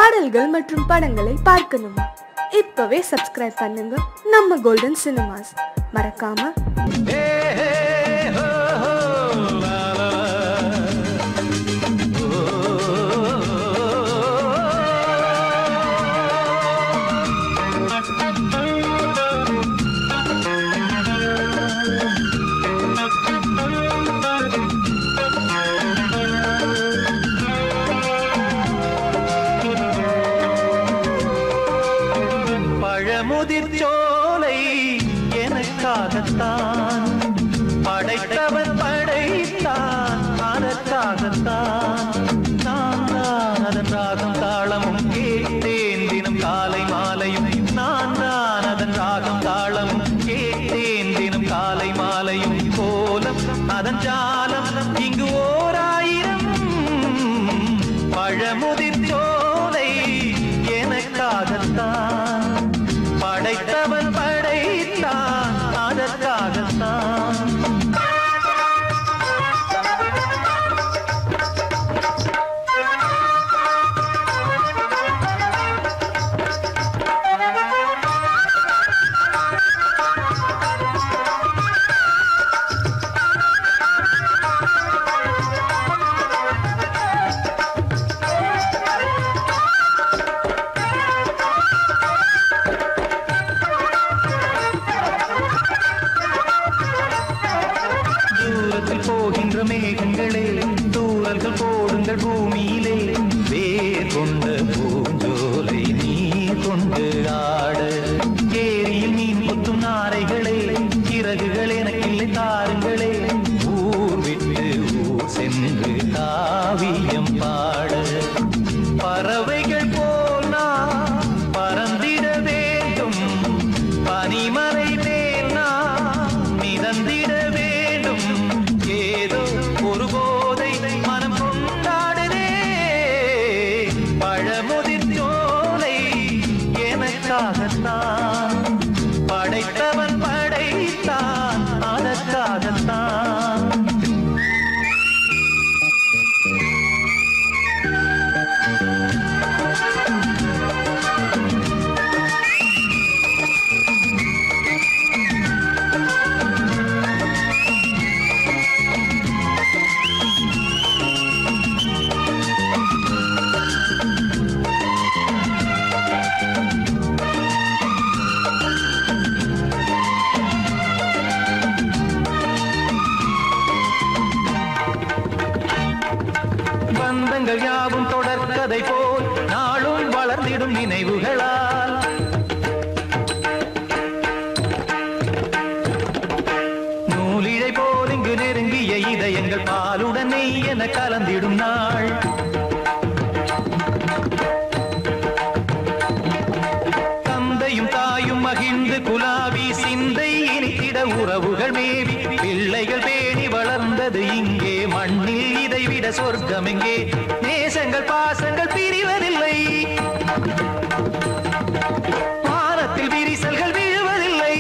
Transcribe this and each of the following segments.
பாடல்கள் மற்றும் படங்களை பார்க்கணுமா இப்பவே சப்ஸ்கிரைப் பண்ணுங்க நம்ம கோல்டன் சினிமாஸ் மறக்காம பழமுதிர் சோலை எனக்காகத்தான் படைத்தவன் படைத்தான் அதற்காகத்தான் நான் தான் அதன் ராகம் தாளமும் கேட்டேன் தினம் காலை மாலையும் நான் தான் அதன் ராகம் தாளமும் கேட்டேன் தினம் காலை மாலையும் கோலம் அதன் ஜாலம் இங்கு ஓர் ஆயிரம் பழமுதிர் சோலை எனக்காகத்தான் படைத்தவன் படைத்தான் அதற்காகத்தான் தூரத்தில் போகின்ற மேகங்களே தூரல்கள் போடுங்கள் பூமியிலே வேர் கொண்ட பூஞ்சோலை நீர் கொண்டு ஆட ஏரியில் மீன் கொத்தும் நாரைகளே இறகுகள் எனக்கில்லை தாருங்களே ஊர் விட்டு ஊர் சென்று காவியம் பாட பறவைகள் போல் நான் பறந்திட வேண்டும் பனிமலை மேல் நான் மிதந்திட வேண்டும் ஏதோ ஒரு போதை மனம் கொண்டாடுதே பழமுதிர் சோலை எனக்காகத்தான் படைத்தவன் படைத்தான் அதற்காகத்தான் பந்தங்கள் யாவும் தொடர்கதை போல் நாளும் வளர்ந்திடும் நினைவுகளால் நூலிழை போல் இங்கு நெருங்கிய இதயங்கள் பாலுடன் நெய் என கலந்திடும் நாள் தந்தையும் தாயும் மகிழ்ந்து குலாவி சிந்தை இனித்திட உறவுகள் மேவி பிள்ளைகள் பேணி வளர்ந்தது இங்கே மண்ணில் இதைவிட சொர்க்கம் எங்கே நேசங்கள் பாசங்கள் பிரிவதில்லை வானத்தில் விரிசல்கள் விழுவதில்லை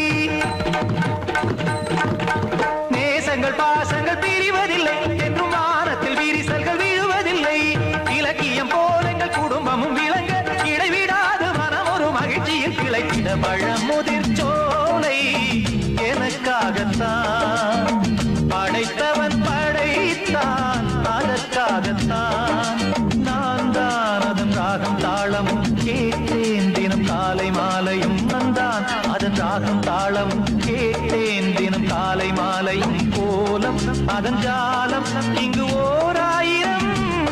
நேசங்கள் பாசங்கள் பிரிவதில்லை என்றும் வானத்தில் விரிசல்கள் விழுவதில்லை இலக்கியம் போல் எங்கள் குடும்பமும் விளங்க இடைவிடாது மனம் ஒரு மகிழ்ச்சியில் கிளைக்கிட பழமுதிர் சோலை எனக்காகத்தான் படைத்தவன் படைத்தான் அதற்காகத்தான் நான் தான் அதன் ராகம் தாளமும் கேட்டேன் தினம் காலை மாலையும் வந்தான் அதன் ராகம் தாளமும் கேட்டேன் தினம் காலை மாலையும் கோலம் அதன் ஜாலம் இங்கு ஓர் ஆயிரம்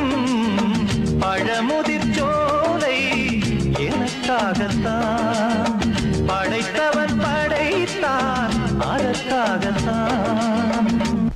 பழமுதிர் சோலை எனக்காகத்தான் படைத்தவன் படைத்தான் அதற்காகத்தான்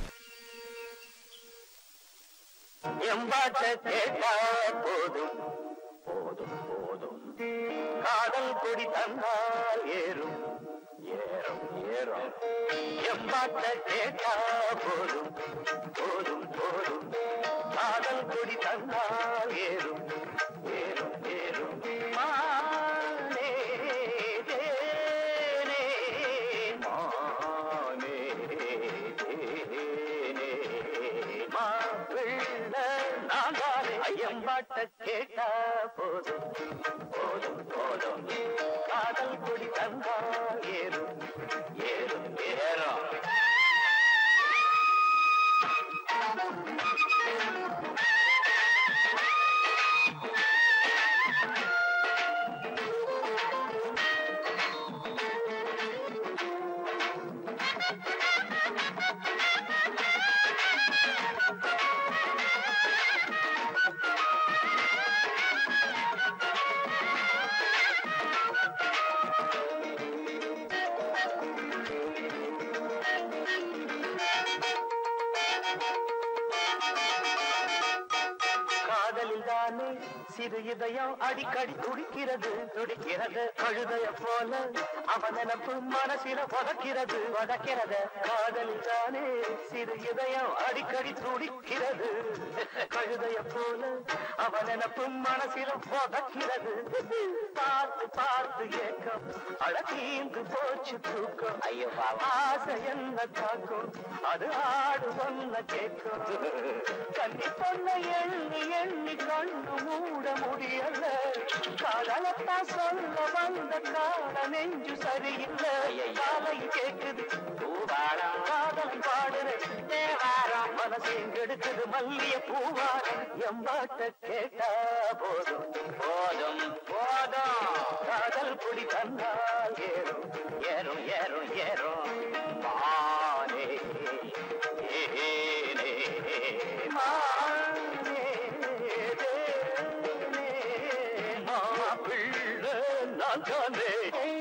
எம்பாட்ட கேட்டா போதும் போதும் போதும் காதல் கொடி தந்தால் ஏறும் ஏறும் ஏறும் எம்பாட்ட கேட்டா போதும் போதும் போதும் காதல் கொடி தந்தால் ஏறும் ஏறும் ஏறும் மானே தேனே மானே தேனே மாப்பிள்ள நாங்காலே ஐயம்பாட்ட கேட்டா போதும் தந்தால் ஏறும் ஏறும் ஏறும் காதலில் தானே சிறு இதயம் அடிக்கடி துடிக்கிறது துடிக்கிறது கழுதைய போல அவன் நினப்பு மனசில உதக்கிறது உதக்கிறது காதலில் தானே சிறு இதயம் அடிக்கடி துடிக்கிறது கழுதைய போல அவன் நினப்பு மனசில உதக்கிறது பார்த்து பார்த்து ஏக்கம் அழகீந்து போச்சு தூக்கம் ஐயோ ஆசை என்ன தாக்கும் அது ஆடு ஒன்ன கேட்கும் கண்ணி பொண்ண எண்ணி எண்ணி கண்ணு மூட முடியல காதலத்தான் சொல்ல வந்த கால நெஞ்சு சரியில்லை காலை கேக்குது பூவாரம் காதல் பாடுற தேவாரம் மனசு கெடுக்குது மல்லிய பூவாரம் எம்பாட்ட கேட்டா போதும் போதும் போதும் காதல் குடி தந்தால் ஏறும் ஏறும் ஏறும் ஏறும் மானே ஏனே மானே தேனே மாப்பிள்ளை நான் தானே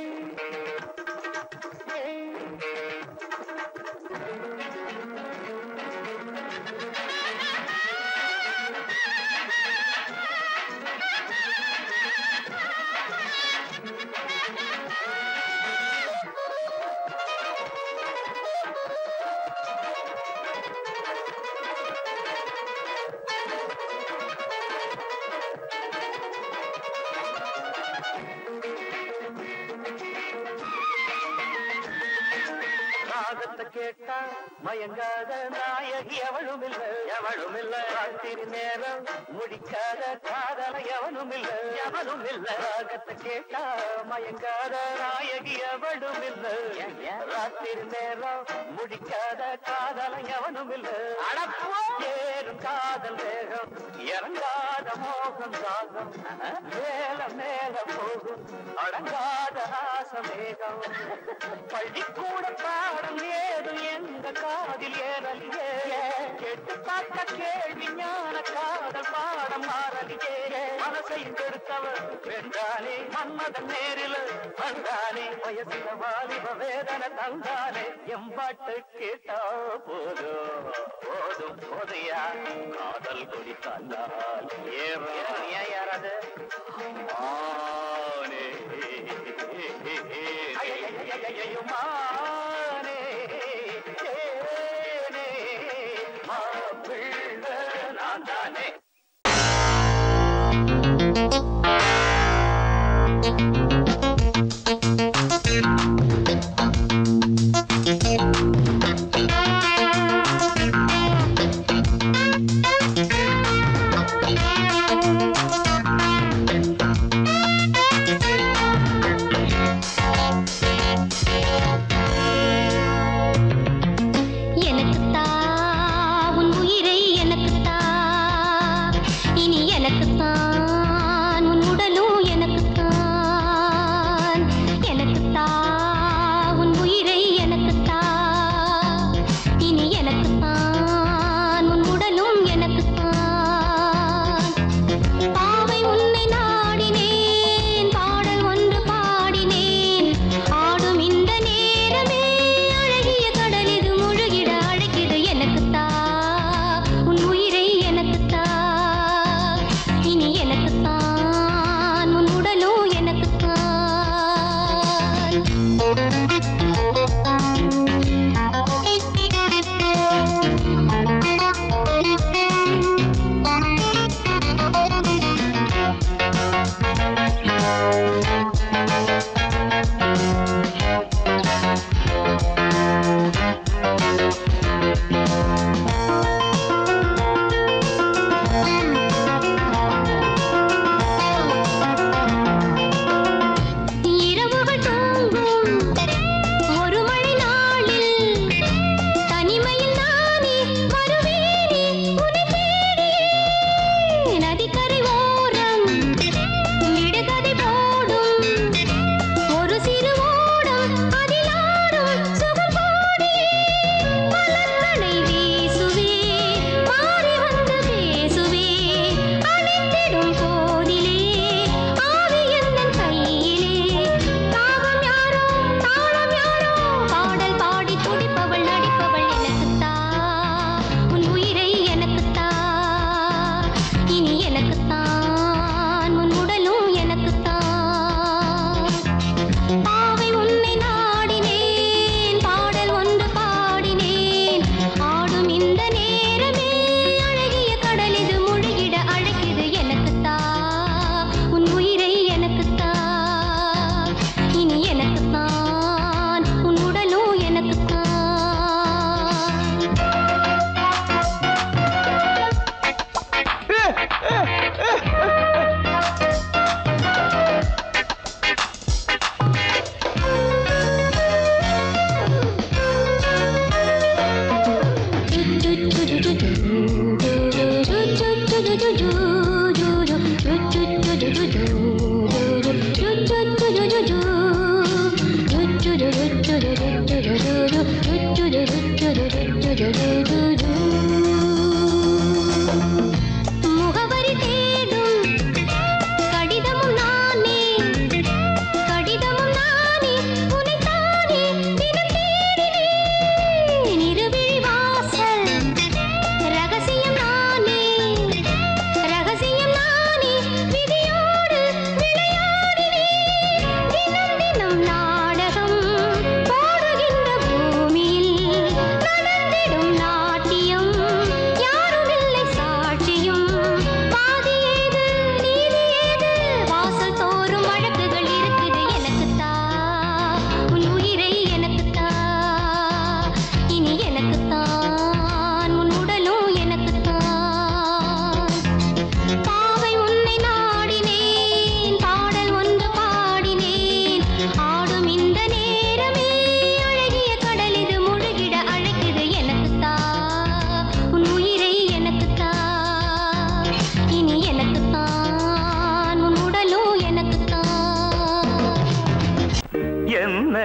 ராகத்தை கேட்டா மயங்காத நாயகி எவளும் இல்ல எவளும் இல்ல ராத்திரி நேரம் முடிக்காத காதல எவனும் இல்ல எவனும் இல்ல ராகத்தை கேட்டா மயங்காத நாயகி எவளும் இல்ல ராத்திரி நேரம் முடிக்காத காதல எவனும் இல்ல ஏறும் காதல் வேகம் இறங்காத மோகம் தாகம் மேல மேல போகும் அடங்காத ஆசமேகம் பள்ளிக்கூட பாடம் ஏதும் எங்க காதில் ஏறலியே கேட்டு பார்த்த கேள்வி ஞான காதல் பாடம் மாறலியே மனசையும் கெடுத்தவர் வென்றானே மன்மதன் நேரில் வந்தானே வயசில வாலிப வேதனை தந்தானே எம்பாட்டு கேட்டா போதும் போதும் போதையா காதல் கொடி தந்தால் ஏறும் ஏன் யாராவது மானே ஐயையையையையோ மானே தேனே மாப்பிள்ளை நான் தானே எனக்குத்தா உன் உயிரை எனக்குத்தா இனி எனக்குத்தான் உன் உடலும் எனக்குத்தான்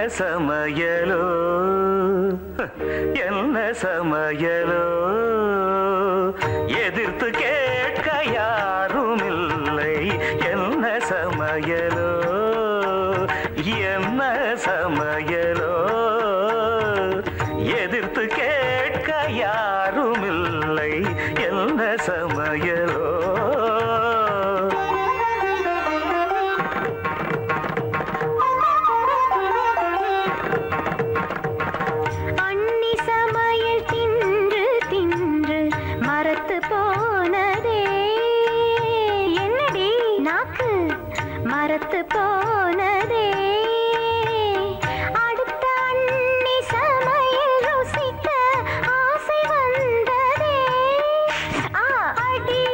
சமையலோ என்ன சமையலோ எதிர்த்து கேட்க யாரும் இல்லை என்ன சமையலோ என்ன சமையலோ எதிர்த்து கேட்க யாரும் இல்லை என்ன சமையலோ அன்னி சமையல் தின்று தின்று மரத்து போனதே என்னடி நாக்கு மரத்து போனதே அடுத்த அன்னி சமையல் ருசிக்க ஆசை வந்ததே ஆ, அடி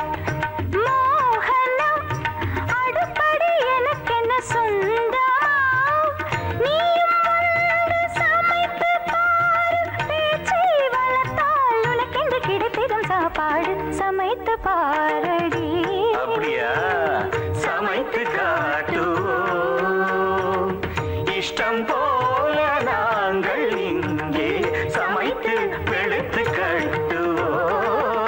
மோகனம் அடுப்படி எனக்கென்ன சொந்தமா நீயும் வந்து சமைத்து பாரு பேச்சை வளர்த்தால் உனக்கென்று கிடைத்திடும் சாப்பாடு சமைத்து பாரடி அப்படியா சமைத்து காட்டுவோம் இஷ்டம் போல நாங்கள் இங்கே சமைத்து வெளுத்து கட்டுவோம்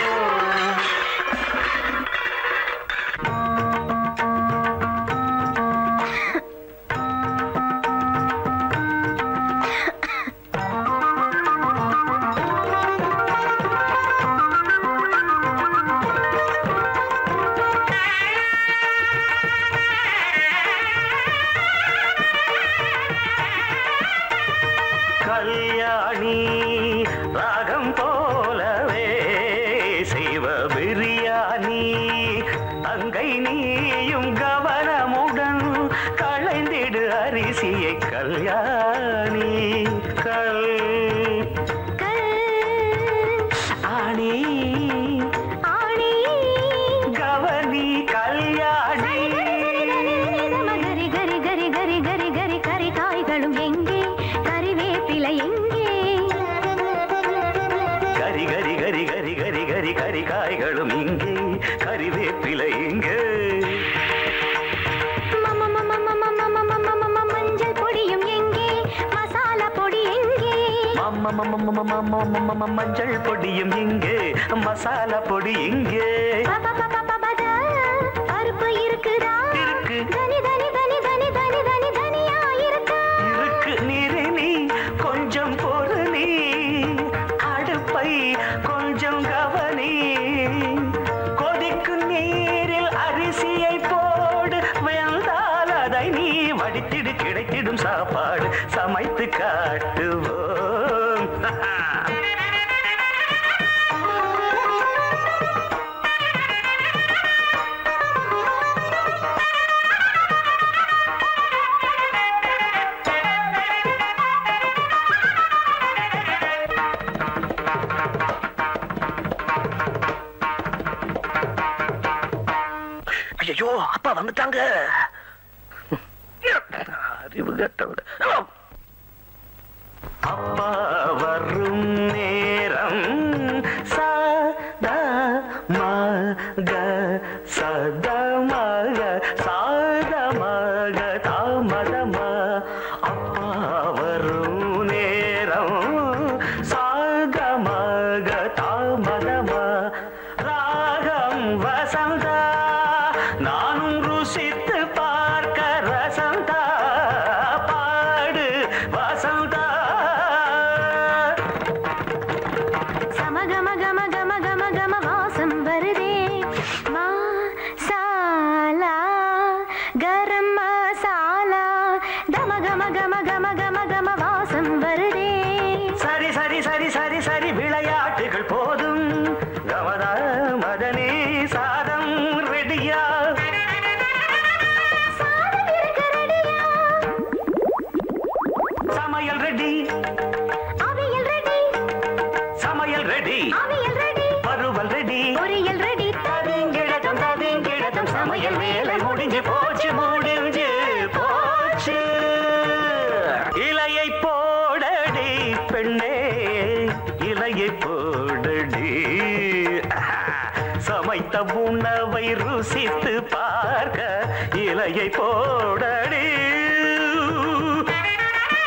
கல்யாணி ராகம் போலவே செய்வ பிரியாணி அங்கை நீயும் கவனமுடன் களைந்திடு அரிசியை கல்யாணி கல் கல் ஆணி ஆணி கவனி கல்யாணி கரி கரி கரி கரி கரி கரி கரி காய்களும் எங்கே கறிவேப்பிலை எங்கே கரி கரி கரி கரி கரி கரி கரி காய்களும் இங்கே கறிவேப்பிலை இங்கே மம மம மம மம மம மம மஞ்சள் பொடியும் எங்கே மசாலா பொடி எங்கே மம்ம மம்ம மம்ம மம்ம மம்ம மம்ம மஞ்சள் பொடியும் இங்கே மசாலா பொடி இங்கே ப- ப- ப- ப- ப- பத. பருப்பு இருக்குதா இருக்கு. தனி தனி தனி தனி தனி தனி தனியா இருக்கா இருக்கு நீரு நீ கொஞ்சம் பொறு நீ அடுப்பை கொஞ்சம் கவனி கொதிக்கும் நீரில் அரிசியை போடு வெந்தால் அதை நீ வடித்திடு கிடைத்திடும் சாப்பாடு சமைத்து காட்டுவோம் ஐயோ அப்பா வந்துட்டாங்க அறிவு கட்டவிட அப்பா வரும் நேரம் சதா மக சத மக சாத மக தாமதம அப்பா வரும் நேரம் சாத மக தாமதம ராகம் வசந்தா நானும் ருசித்து பார்க்க ரசந்தா பாடு வசந்தா சமகம கம கம கம கம வாசம் வருதே மசாலா கரம் மசாலா கம கம கம கம கம கம வாசம் வருதே சரி சரி சரி சரி சரி விளையாட்டுகள் போதும் கமதா மதனே சாதம் ரெடியா சாதம் இருக்க ரெடியா சமையல் ரெடி அவியல் ரெடி சமையல் ரெடி அவியல் ரெடி வறுவல் ரெடி பொரியல் ரெடி ததிங்கிழதம் ததிங்கிழதம் சமையல் வேலை முடிஞ்சு போச்சு முடிஞ்சு போச்சு இலையை போடடி பெண்ணே இலையை போடடி சமைத்த உணவை ருசித்து பார்க்க இலையை போடடி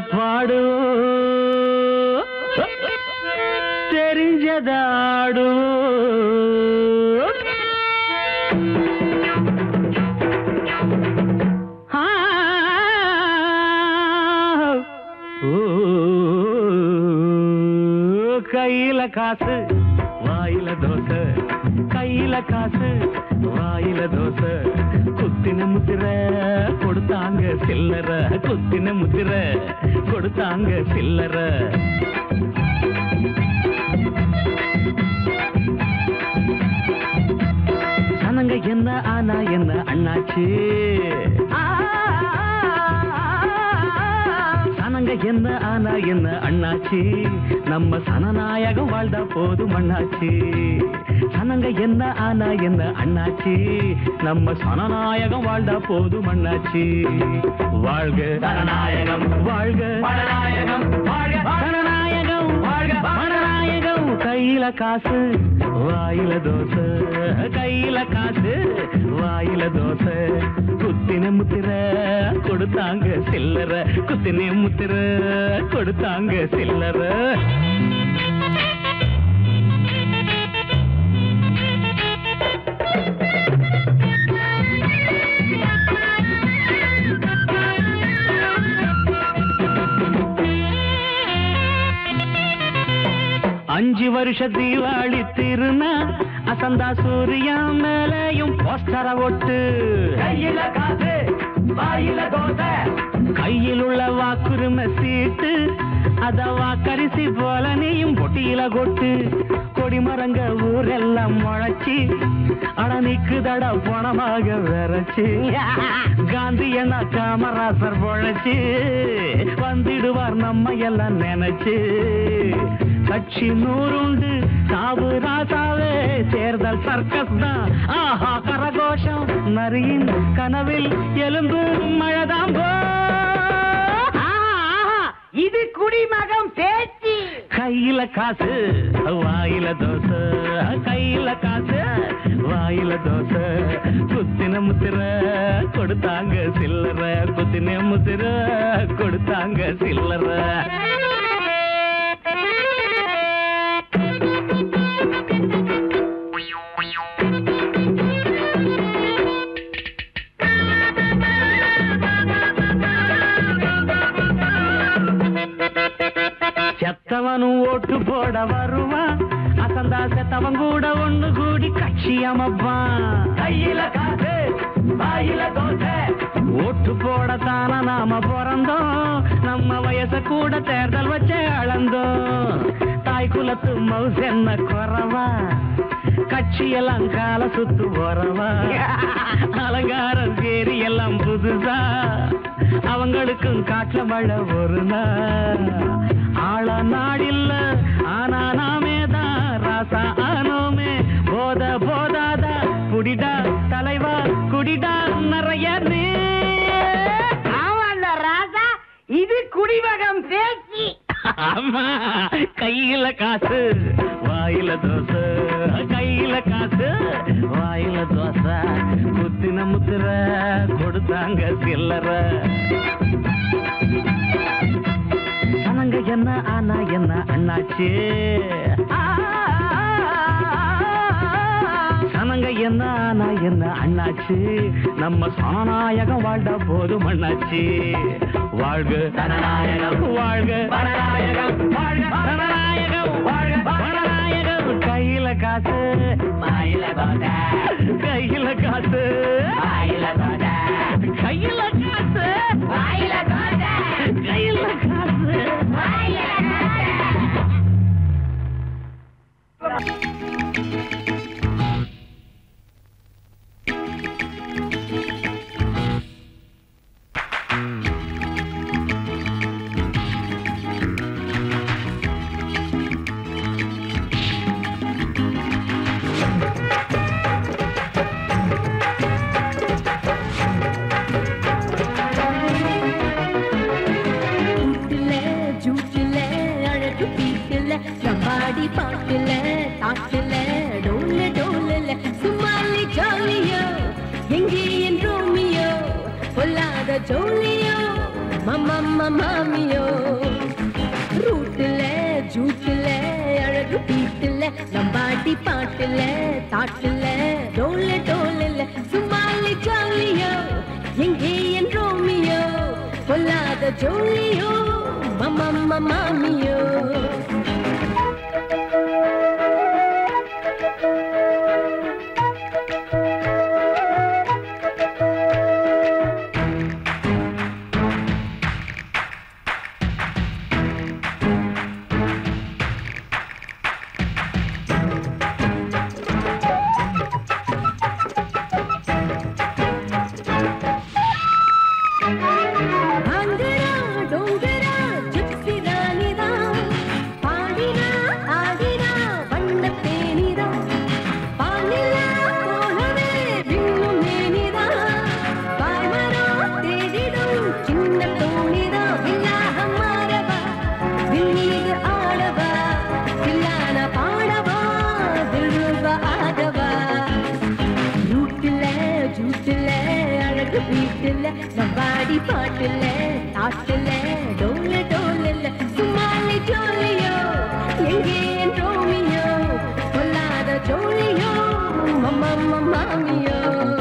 பாடு தெரிஞ்சதாடு ஆ, ஓ, கையில காசு வாயில தோசை கையில காசு வாயில தோசை குத்தின முத்திர கொடுத்தாங்க சில்லற குத்தின முத்திர கொடுத்தாங்க சில்லற சனங்க என்ன ஆனா என்ன அண்ணாச்சு சனங்க என்ன ஆனா என்ன அண்ணாச்சி நம்ம சனநாயகம் வாழ்ந்தா போதும் அண்ணாச்சி சனங்க என்ன ஆனா என்ன அண்ணாச்சி நம்ம சனநாயகம் வாழ்ந்தா போதும் அண்ணாச்சி வாழ்க சனநாயகம் வாழ்க பணநாயகம் வாழ்க சனநாயகம் வாழ்க பணநாயகம் கையில காசு வாயில தோசை கையில காசு வாயில தோசை குத்தின முத்திர கொடுத்தாங்க சில்லற குத்தின முத்திர கொடுத்தாங்க சில்லற அஞ்சு வருஷ தீபாவளி திருநா அசந்தா சூரியா மேலையும் போஸ்டர ஒட்டு கையில காசு வாயில தோசை கையில் உள்ள வாக்குரிமை சீட்டு அத வாக்கரிசி போல நீயும் பொட்டியில கொட்டு கொடிமரங்க ஊரெல்லாம் முளைச்சி அட நிக்குதட பணமாக விரைச்சு காந்தி என்ன காமராசர் பொழைச்சு வந்திடுவார் நம்ம எல்லாம் நினைச்சு கட்சி நூறுண்டு சாவு ராசாவே தேர்தல் சர்க்கஸ் தான் ஆஹா கரகோஷம் நரியின் கனவில் எலும்பு மழைதான் போ இது குடிமகம் பேச்சு கையில காசு வாயில தோசை கையில காசு வாயில தோசை குத்தின முத்திர கொடுத்தாங்க சில்லற குத்தின முத்திர கொடுத்தாங்க சில்லற செத்தவனும் ஓட்டு போட வருவான் அசந்தா செத்தவன் கூட ஒண்ணு கூடி கட்சி அமைப்பான் கையில காசு வாயில தோசை ஓட்டு போடத்தான நாம பிறந்தோம் நம்ம வயச கூட தேர்தல் வச்சே அளந்தோம் தாய் குலத்து மவுஸ் என்ன குறவா கட்சியெல்லாம் கால சுத்து போறவா அலங்காரம் சேரி எல்லாம் புதுசா அவங்களுக்கும் காட்டுல மழை ஒரு நாள் ஆள நாடில்ல ஆனா நாமே தான் ராசா ஆனோமே போத போதாதா குடிடா தலைவா குடிடா நிறைய நீ ஆமாண்ட ராசா இது குடிமகம் பேச்சு ஆமா கையில காசு வாயில தோசை கையில காசு வாயில தோசை குத்தின முத்திர கொடுத்தாங்க சில்லற சனங்க என்ன ஆனா என்ன அண்ணாச்சு சனங்க என்ன ஆனா என்ன அண்ணாச்சு நம்ம சனநாயகம் வாழ்ந்த போதும் அண்ணாச்சு வாழ்க சனநாயகம் வாழ்க பணநாயகம் வாழ்க சனநாயகம் வாழ்க பணநாயகம் கையில காசு வாயில தோசை கையில காசு வாயில தோசை கையில காசு வாயில தோசை கையில காசு வாயில கூட்டுல ஜூட்டுல அழகு பீட்டுல ரம்பாடி பாட்டுல தாட்டுல டோல டோலல சும்மாலி ஜாலியோ எங்கே என் ரோமியோ பொல்லாத ஜோலியோ மம்மம்ம மாமியோ ரூட்டுல ஜூட்டுல அழகு பீட்டுல நம்பாட்டி பாட்டுல தாட்டுல டோல டோல சும்மாலி ஜாலியோ எங்கே என் ரோமியோ பொல்லாத ஜோலியோ மம்மம்ம மாமியோ ஆந்திரா டோங்கரா ஜிப்சி ராணிதா பாடினா ஆடினா வண்ண தேனிதா பாலிலா போலவே விண்ணும் மேனிதா பாமரா தேடிடும் சின்ன தோணிதா வில்லாக மாறவா விண்ணீது ஆடவா வில்லான பாடவா திரும்ப ஆடவா ரூட்டுல ஜூட்டுல அழகு வீட்டுல நம்பாடி பாட்டுல தாட்டுல டோல டோல சும்மாலி ஜோலியோ எங்கே என் ரோமியோ பொல்லாத ஜோலியோ மம்மம்ம மாமியோ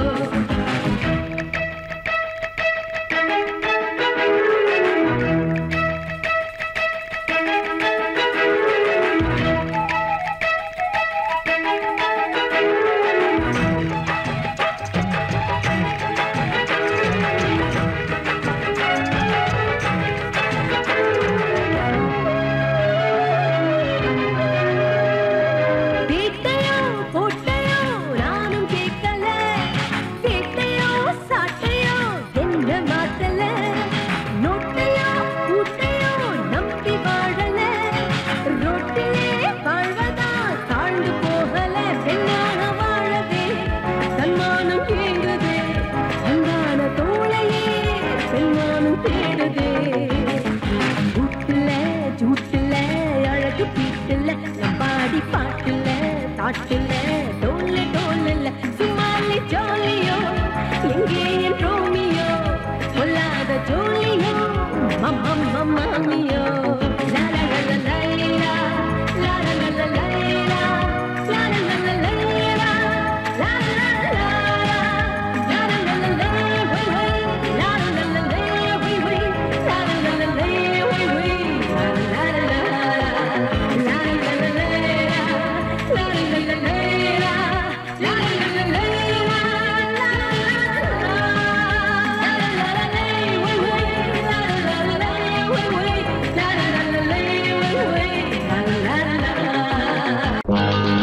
வீட்டையோ போட்டையோ நானும் கேட்கல வீட்டையோ சாட்டையோ என்ன மாத்தல நோட்டையோ கூட்டையோ நம்பி வாழல ரோட்டிலே வாழ்வதா தாழ்ந்து போகல பெண்ணாக வாழவே தன்மானம் கேங்குதே அன்பான தோளையே பெண்மானம் தேடுதே கூட்டுல ஜூட்டுல அழகு பீட்டுல பாடி பாட்டுல தாட்டுல டோல்ல டோல்ல சும்மாலி ஜோலியோ எங்கே என் ரோமியோ பொல்லாத ஜோலியோ மம்மம்ம மாமியோ லா லா லா லா லைலா, லா லா லா லா லைலா, லா லா லா லா லைலா, லா லா லா லா, லா லா லா லா லை, வை, வை, லா லா லா லா லை, வை, வை, லா லா லா லா லை, வை, வை, லா லா லா லா, லா லா லா லா லைலா, லா லா லா லா லைலா, லா லா லா லா லைலா, லா லா லா லா, லா லா லா லை, வை, வை, லா லா லா லா லை, வை, வை, லா லா லா லா லை, வை, வை, லா லா லா லா.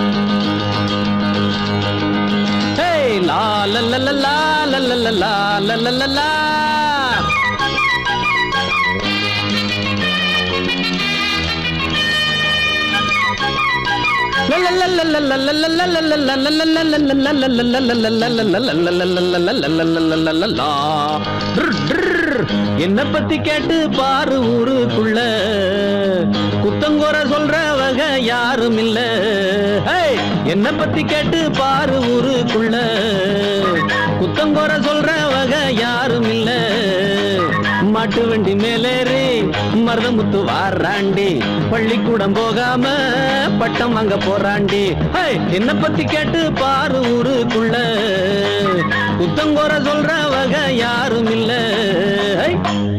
ஹே லா லா லா லா லா லா லா லா லா லா லா லா என்ன பத்தி கேட்டு பாரு ஊருக்குள்ள குத்தங்கோர சொல்றவங்க யாரும் இல்ல ஹேய், என்ன பத்தி கேட்டு பாரு ஊருக்குள்ள குத்தங்கோர சொல்றவங்க யாரும் இல்ல மாட்டு வண்டி மேலேறி மருதமுத்து வாராண்டி பள்ளிக்கூடம் போகாம பட்டம் வாங்க போறாண்டி ஹேய், என்ன பத்தி கேட்டு பாரு ஊருக்குள்ள குத்தங்கோர சொல்றவங்க யாரும் இல்ல ஹேய்.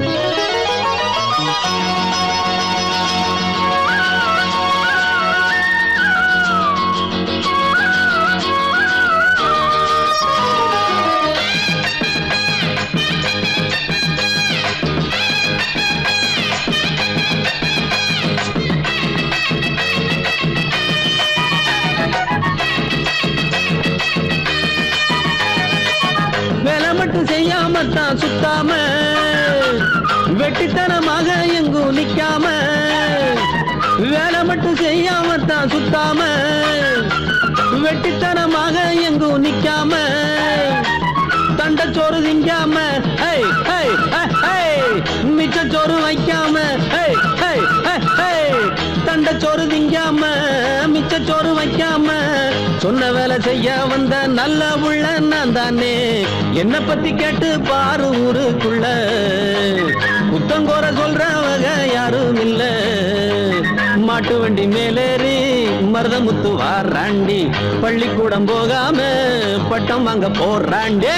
வேலை மட்டும் செய்யாம தான் சுத்தாம வெட்டித்தனமாக எங்கும் நிக்காம வேலை மட்டும் செய்யாம தான் சுத்தாம வெட்டித்தனமாக எங்கும் நிக்காம தண்டச்சோறு திங்காம ஹேய், ஹேய், ஹே, ஹேய், மிச்சச்சோறு வைக்காம ஹேய், ஹேய், ஹே, ஹேய், தண்டச்சோறு திங்காம மிச்சச்சோறு வைக்காம சொன்ன வேலை செய்ய வந்த நல்ல உள்ள நான் தானே என்ன பத்தி கேட்டு பாரு ஊருக்குள்ள புத்தங்கோர சொல்றவங்க யாரும் இல்ல மாட்டு வண்டி மேலேறி மருதமுத்து வாராண்டி பள்ளிக்கூடம் போகாம பட்டம் வாங்க போறாண்டே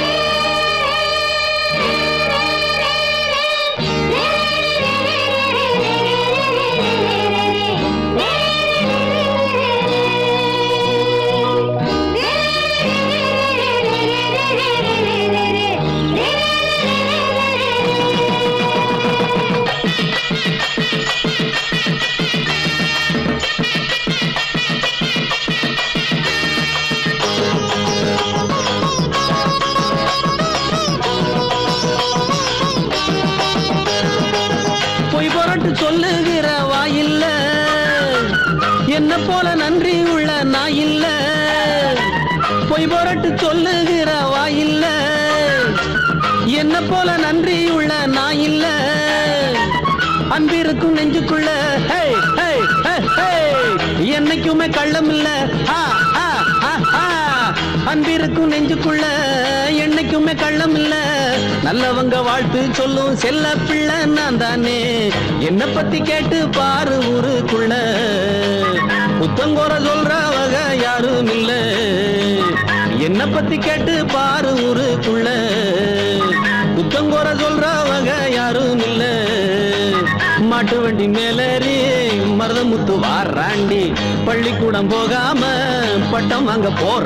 பொய் புரட்டு சொல்லுகிற வாயில்ல என்ன போல நன்றி உள்ள நாயில்ல பொய் புரட்டு சொல்லுகிற வாயில்ல என்ன போல நன்றி உள்ள நாயில்ல அன்பிருக்கும் நெஞ்சுக்குள்ள ஹே, ஹே, ஹே, ஹே. என்னைக்குமே கள்ளம் இல்ல ஆ, ஆ, ஆ, ஆ. அன்பிருக்கும் நெஞ்சுக்குள்ள என்னைக்குமே கள்ளம் இல்ல நல்லவங்க வாழ்த்து சொல்லும் செல்ல பிள்ளை நான் தானே என்ன பத்தி கேட்டு பாரு ஊருக்குள்ள புத்தங்கோர சொல்றவங்க யாரும் இல்ல என்ன பத்தி கேட்டு பாரு ஊருக்குள்ள புத்தங்கோர சொல்றவங்க யாரும் இல்ல மாட்டு வண்டி மேலேறி மருதமுத்து வாராண்டி பள்ளிக்கூடம் போகாம பட்டம் வாங்க போற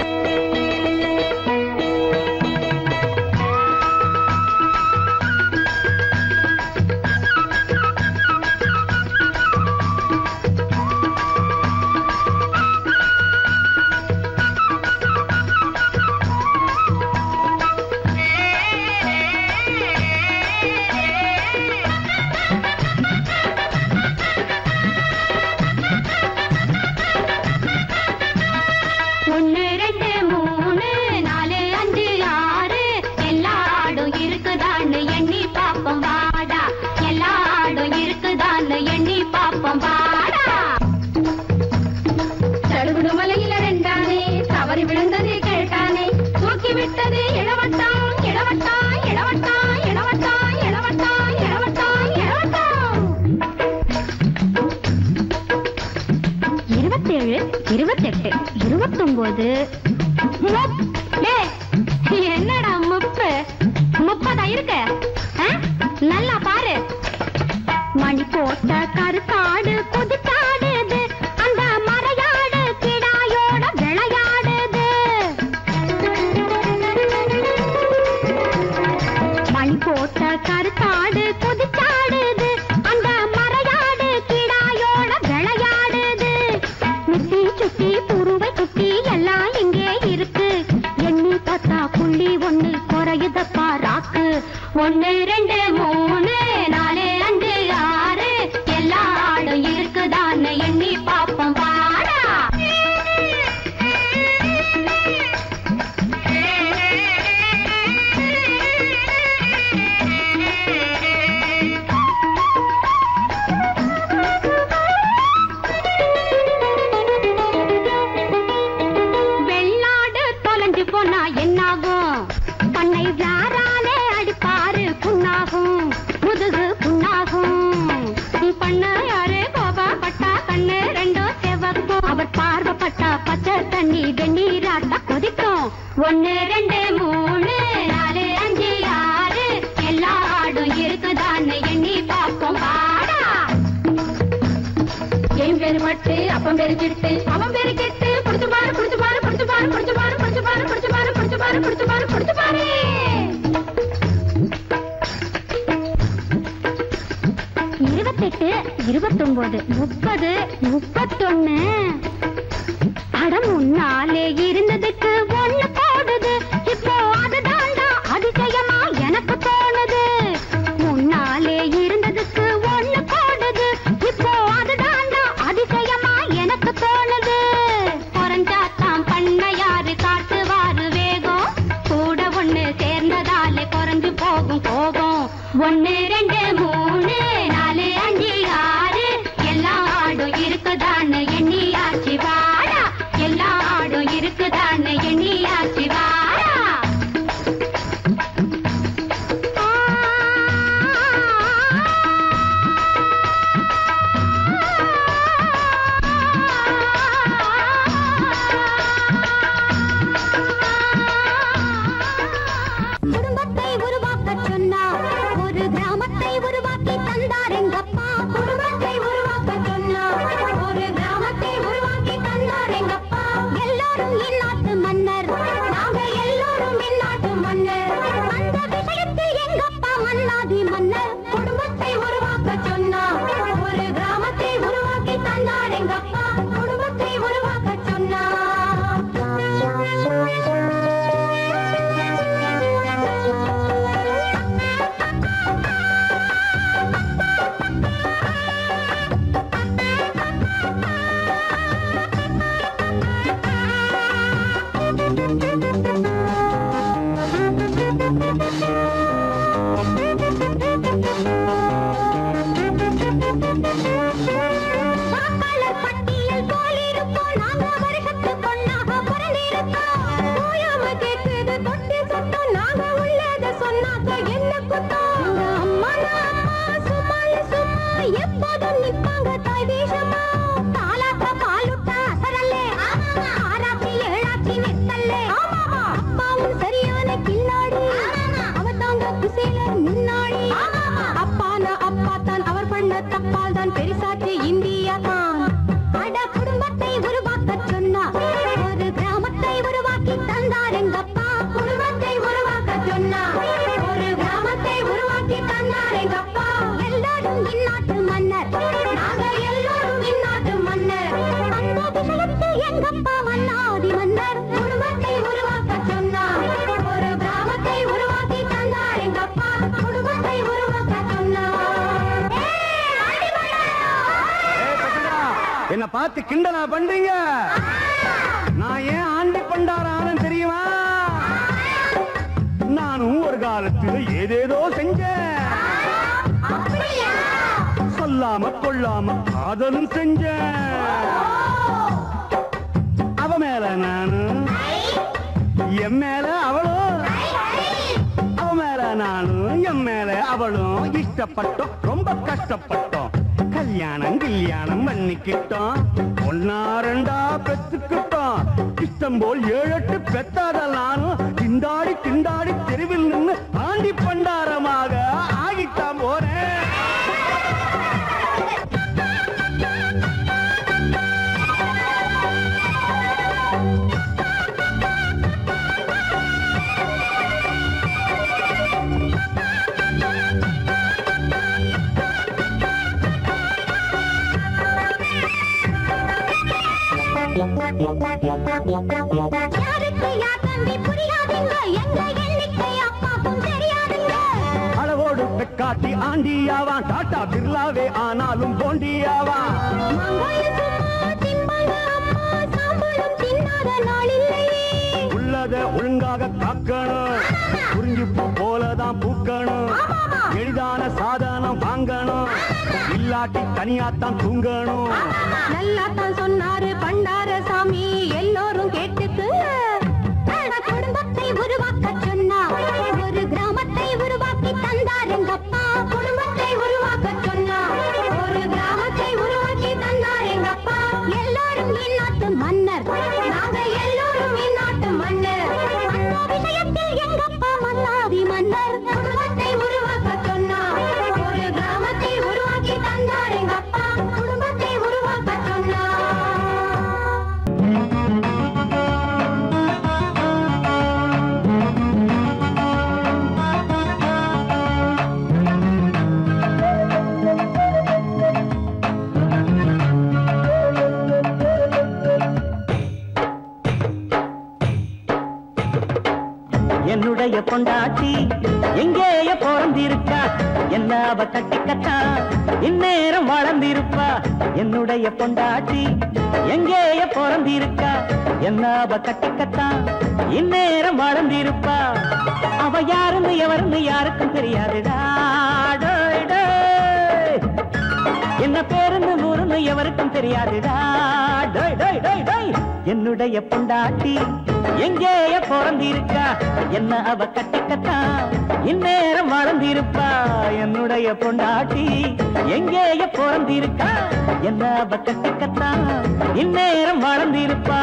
ஒன்னு ரெண்டு மூணு நாலு அஞ்சு ஆறு எல்லா ஆடும் இருக்குதான்னு எண்ணி பாப்போம் வாடா எல்லா ஆடும் இருக்குதான்னு எண்ணி பாப்போம் வாடா தடுகுடு மலையில ரெண்டானே தவறி விழுந்தது கேட்டானே தூக்கி விட்டது இளவட்டம் இளவட்டம் இளவட்டம் இளவட்டம் இளவட்டம் இளவட்டம் இளவட்டம் இருபத்தேழு இருபத்தெட்டு இருபத்தொன்பது என்னடா முப்பு முப்பதா இருக்க ஆ? நல்லா பாரு மணி போட்ட கருத்தாடு குதித்தாடுது அந்த மறையாடு கிடாயோட விளையாடுது மணி போட்ட கருத்தாடு குதிச்சாடுது அந்த மறையாடு கிடாயோட விளையாடுது முட்டி சுட்டி புருவை குட்டி எல்லாம் இங்கே இருக்கு எண்ணி பார்த்தா புள்ளி ஒண்ணு குறையுதப்பா ராக்கு ஒண்ணு ரெண்டு மூணு நாலு அஞ்சு ஆறு எல்லா ஆடும் இருக்குதான்னு எண்ணி பாப்போம் வாடா வெள்ளாடு தொலைஞ்சு போனா என்னாகும் பண்ணை யாராலே அடிப்பாரு புண்ணாகும் முதுகு புண்ணாகும் பண்ண யாரு கோபப்பட்டா கண்ணு ரெண்டும் செவக்கும் அவர் பார்வைப்பட்டா பச்சை தண்ணி வெந்நீராட்டா கொதிக்கும் ஒன்னு ரெண்டு மூணு நாலு அஞ்சு ஆறு எல்லா ஆடும் இருக்குதான்னு எண்ணி பார்ப்போம் வாடா என் பேரு மட்டு அப்பன் பேரு கிட்டு அவன் பேரு கெட்டு புடிச்சு பாரு புடிச்சு பாரு புடிச்சு பாரு புடிச்சு பாரு புடிச்சு பாரு புடிச்சு பாரு புடிச்சு பாரு புடிச்சு பாரு புடிச்சு பாரு இருபத்தெட்டு இருபத்தொன்பது முப்பது முப்பத்தொன்னு அட முன்னாலே இருந்ததுக்கு ஒண்ணு போடுது இப்போ அதுதான்டா அதிசயமா எனக்கு தோணுது முன்னாலே இருந்ததுக்கு ஒண்ணு போடுது இப்போ அதுதான்டா அதிசயமா எனக்கு தோணுது குறைஞ்சாத்தான் பண்ண யாரு காட்டுவாரு வேகம் கூட ஒண்ணு சேர்ந்ததால குறைஞ்சு போகும் கோபம் ஒண்ணு ரெண்டு மூணு நாலு அஞ்சு ஆறு எல்லா ஆடும் இருக்குதான்னு எண்ணியாச்சு வாடா எல்லா இருக்குதான்னு எண்ணியாச்சு வாரா குடும்பத்தை உருவாக்க சொன்னா ஒரு கிராமத்தை உருவாக்கி தந்தார் எங்கப்பா குடும்பத்தை உருவாக்க சொன்னா ஒரு கிராமத்தை உருவாக்கி தந்தார் எங்கப்பா எல்லாரும் இந்நாட்டு மன்னர் நாங்க எல்லாரும் இந்நாட்டு மன்னர் அந்த விஷயத்தில் எங்கப்பா மன்னாதி மன்னர் குடும்பத்தை உருவாக்க சொன்னா ஒரு கிராமத்தை உருவாக்கி தந்தார் எங்கப்பா குடும்பத்தை உருவாக்க சொன்னா வாக்காளர் பட்டியல் போலிருப்போம் நாங்க வருஷத்துக்கு ஒண்ணாக பிறந்திருக்கோம். ஓயாம கேக்குது தொட்டி சத்தம், நாங்க உள்ளத சொன்னாக்க என்ன குத்தம்? எங்க அம்மானா அம்மா, சும்மால சும்மா, எப்போதும் நிப்பாங்க தாய் தேசமா. தாலாட்ட பாலுட்ட அசரல்லே, ஆறாச்சி ஏழாச்சி நெத்தல்லே. அப்பாவும் சரியான கில்லாடி அவதாங்க குசேலர் முன்னாடி அப்பானா அப்பா தான் அவர் பண்ண தப்பால் தான் பெரிசாச்சு இந்தியா தான் அட குடும்பத்தை உருவாக்க சொன்னா ஒரு கிராமத்தை உருவாக்கி தந்தார் எங்கப்பா குடும்பத்தை உருவாக்க சொன்னா ஒரு கிராமத்தை உருவாக்கி தந்தார் எங்கப்பா எல்லாரும் இந்நாட்டு மன்னர் நாங்க எல்லாரும் இந்நாட்டு மன்னர் அந்த விஷயத்தில் எங்கப்பா மன்னாதி மன்னர் குடும்பத்தை உருவாக்க சொன்னா ஒரு கிராமத்தை உருவாக்கி தந்தார் எங்கப்பா குடும்பத்தை உருவாக்க சொன்னா என்ன பார்த்து கிண்டலா பண்றீங்க நான் ஏன் ஆண்டி பண்டாரானு தெரியுமா நானும் ஒரு காலத்துல ஏதேதோ செஞ்சேன் சொல்லாம கொள்ளாம காதலும் செஞ்சேன் அவ மேல நானும் என் மேல அவளும் அவ மேல நானும் என் மேல அவளும் இஷ்டப்பட்டோம் ரொம்ப கஷ்டப்பட்டோம் கல்யாணம் கல்யாணம் பண்ணிக்கிட்டோம் ஒன்னா ரெண்டா பெத்துக்கிட்டோம் இஷ்டம் போல் ஏழு எட்டு பெத்தாத நானும் திண்டாடி திண்டாடி தெருவில் நின்னு ஆண்டி பண்டாரமாக ஆகிட்டான் போறேன் யாருக்கு யார் தம்பி புரியாதுங்க எங்க எண்ணிக்கை அப்பாக்கும் தெரியாதுங்க அளவோடு பெக்காட்டி ஆண்டியாவான் டாட்டா பிர்லாவே ஆனாலும் போண்டியாவான் மாங்காய் சும்மா திம்பாங்க அம்மா சாம்பலும் தின்னாத நாள் இல்லையே உள்ளத ஒழுங்காக காக்கணும் புரிஞ்சு பூ போலதான் பூக்கணும் எளிதான சாதனம் வாங்கணும் இல்லாட்டி தனியாத்தான் தூங்கணும் நல்லா தான் சொன்னாரு பண்டார சாமி எல்லோரும் கேட்டுக்கு குடும்பத்தை உருவாக்க சொன்னா ஒரு கிராமத்தை உருவாக்கி தந்தார் எங்கப்பா குடும்பத்தை உருவாக்க சொன்னா ஒரு கிராமத்தை உருவாக்கி தந்தார் எங்கப்பா எல்லாரும் இந்நாட்டு மன்னர் நாங்க எல்லாரும் இந்நாட்டு மன்னர் அந்த விஷயத்தில் எங்கப்பா மன்னாதி மன்னர் குடும்பத்தை உருவாக்க சொன்னா ஒரு கிராமத்தை உருவாக்கி தந்தார் எங்கப்பா குடும்பத்தை உருவாக்க சொன்னா என்னுடைய பொண்டாட்டி எங்கேய பிறந்திருக்கா என்ன அவ கட்டிக்கத்தா இந்நேரம் வளர்ந்திருப்பா என்னுடைய பொண்டாட்டி எங்கேய பிறந்திருக்கா என்ன அவ கட்டிக்கத்தா இந்நேரம் வளர்ந்திருப்பா அவ யாருன்னு எவருன்னு யாருக்கும் தெரியாதுடா டோய், டோய். என்ன பேருந்து ஊருன்னு ஒண்ணு எவருக்கும் தெரியாதுடா டோய் டோய் டோய் டோய் என்னுடைய பொண்டாட்டி எங்கேய பிறந்திருக்கா என்ன அவ கட்டிக்கத்தா இந்நேரம் வளர்ந்திருப்பா என்னுடைய பொண்டாட்டி எங்கேய பிறந்திருக்கா என்ன அவ கட்டிக்கத்தா இந்நேரம் வளர்ந்திருப்பா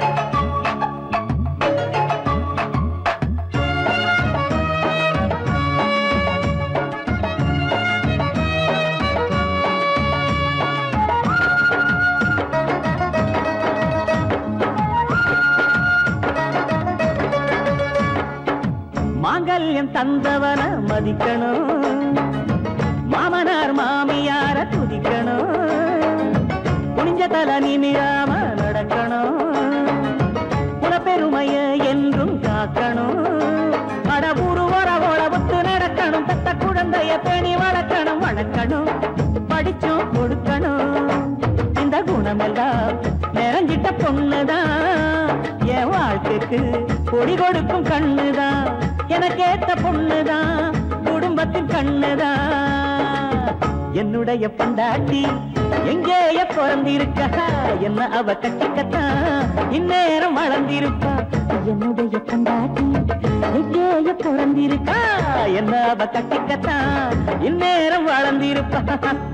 மாங்கல்யம் தந்தவன மதிக்கணும் மாமனார் மாமியார துதிக்கணும் குனிஞ்ச தல நிமிராம நடக்கணும் குலப்பெருமைய என்றும் காக்கணும் அட ஊரு வர உழவுத்து நடக்கணும் பெத்த குழந்தைய பேணி வளர்க்கணும் வளர்க்கணும் படிச்சும் கொடுக்கணும் இந்த குணமெல்லாம் நிறைஞ்சிட்ட பொண்ணுதான் என் வாழ்க்கைக்கு கொடி கொடுக்கும் கண்ணுதான் எனக்கேத்த பொண்ணுதான் குடும்பத்தின் கண்ணுதான் என்னுடைய பொண்டாட்டி எங்கேய பிறந்திருக்கா என்ன அவ கட்டிக்கத்தான் இந்நேரம் வளர்ந்திருப்பா என்னுடைய பொண்டாட்டி எங்கேய பிறந்திருக்கா என்ன அவ கட்டிக்கத்தான் இந்நேரம் வளர்ந்திருப்பா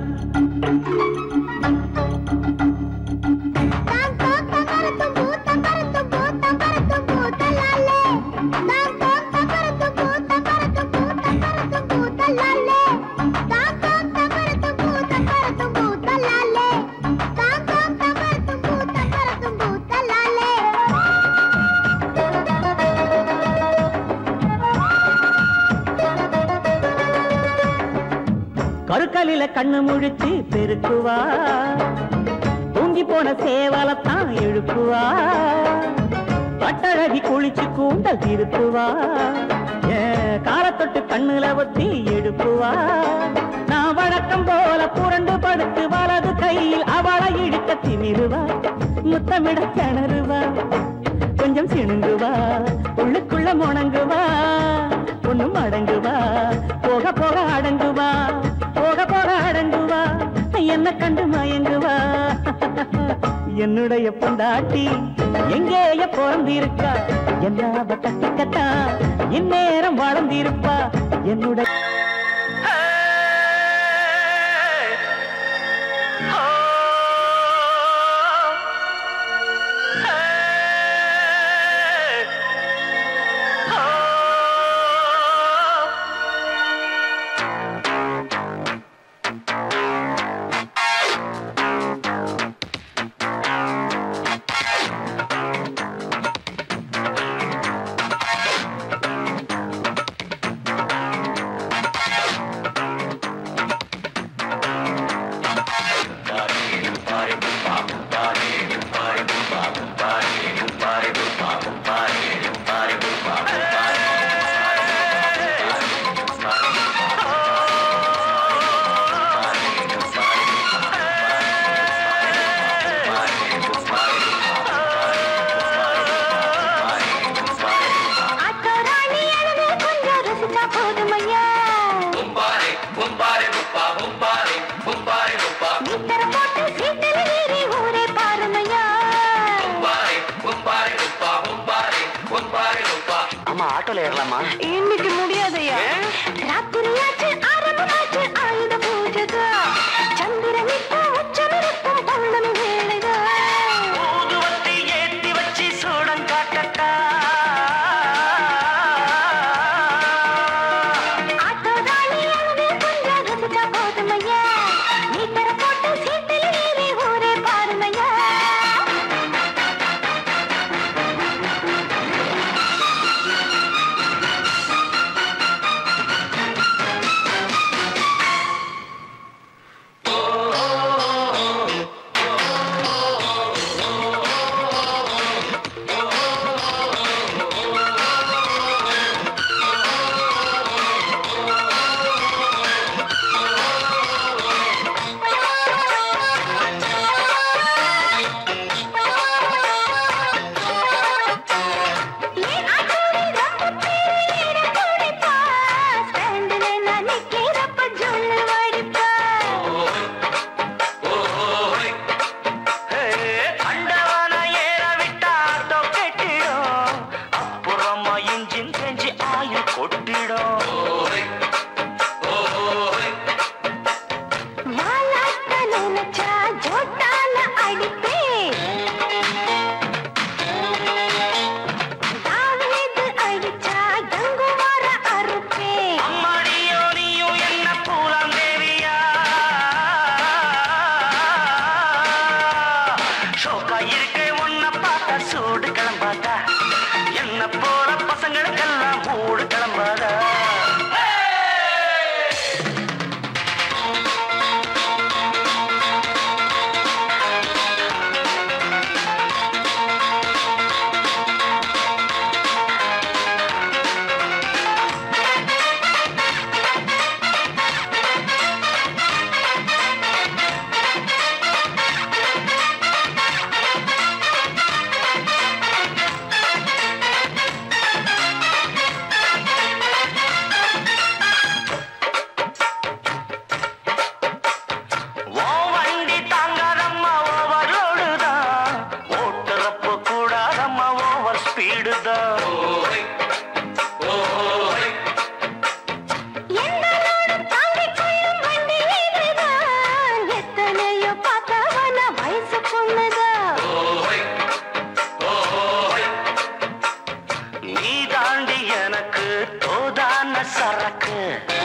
கருக்கலில கண்ணு முழிச்சு பெருக்குவா தூங்கி போன சேவலத்தான் எழுப்புவா பட்டழகி குளிச்சு கூந்தல் திருப்புவா ஏன் காலத்தொட்டு கண்ணுல ஒத்தி எடுப்புவா நான் வழக்கம் போல புரண்டு படுத்து வலது கையில் அவளை இழுக்க திமிருவா முத்தமிட கிணறுவா கொஞ்சம் சிணுங்குவா உள்ளுக்குள்ள முணங்குவா ஒண்ணும் அடங்குவா போக போக அடங்குவா போக போக அடங்குவா என்ன கண்டு மயங்குவா என்னுடைய பொண்டாட்டி எங்கேய பிறந்திருக்கா என்ன அவ கட்டிக்கத்தா இந்நேரம் வளர்ந்திருப்பா என்னுடைய அம்மா ஆட்டோல ஏறலாமா இன்னைக்கு முடியாதையா ராத்திரியாச்சு ஆரம்பமாச்சு ஆயுத பூஜைதா சந்திரன் இப்போ உச்சமிருக்கும் பௌர்ணமி வேளைதா ஊதுவத்தி ஏத்தி வச்சு சூடம் காட்டட்டா ஆட்டோதானி அங்கே கொஞ்சம் ரசிச்சா போதுமையா மீட்டரை போட்டு சீட்டில் ஏறி ஊரே பாருமையா ஆ ஸ்பீடுதான் எந்த நாடும் தாங்கிக் கொள்ளும் வண்டி இதுதான். எத்தனையோ பார்த்தவன வயசு பொண்ணுதான். நீ தாண்டி எனக்கு தோதான சரக்கு